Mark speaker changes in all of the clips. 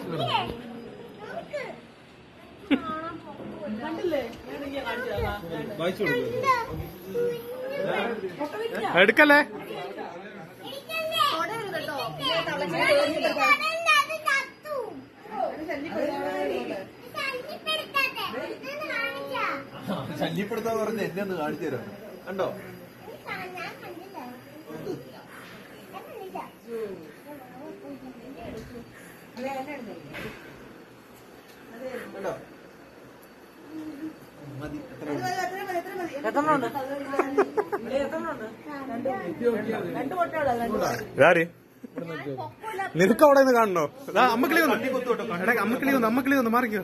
Speaker 1: വായിച്ചു കൊടുക്കും
Speaker 2: എടുക്കല്ലേ
Speaker 1: ശല്യപ്പെടുത്താൻ പറഞ്ഞ എന്നെ ഒന്ന് കാണിച്ചു തരാം കണ്ടോ കണ്ടോ മതി എത്ര മതി?
Speaker 2: ഇതാര് നിനക്ക് അവിടെ നിന്ന് കാണണോ ഇതാ അമ്മക്കിളി വന്നു എടാ അമ്മക്കിളി വന്നു അമ്മക്കിളി വന്നു മാറിക്കോ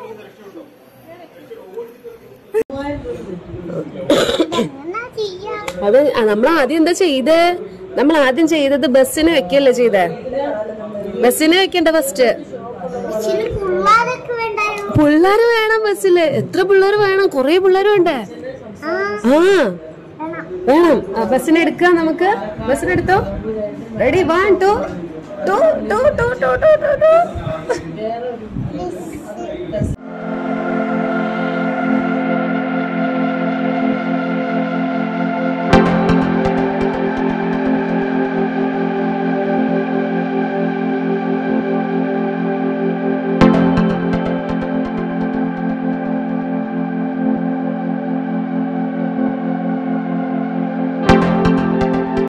Speaker 3: അത് നമ്മൾ ആദ്യം എന്താ ചെയ്തേ നമ്മൾ ആദ്യം ചെയ്തത് ബസ്സിന് വെക്കല്ലേ ചെയ്തേ ബസ്സിന് വെക്കണ്ട ഫസ്റ്റ്
Speaker 4: പിള്ളേരൊക്കെ വേണ്ടായോ
Speaker 3: പിള്ളേര് വേണം ബസ്സില് എത്ര പിള്ളേർ വേണം കൊറേ പിള്ളേർ വേണ്ടേ
Speaker 4: ആ
Speaker 3: ആ വേണം ആ, ബസ്സിന് എടുക്കാം നമുക്ക് ബസ്സിന് എടുത്തോ ready one two two two two two two to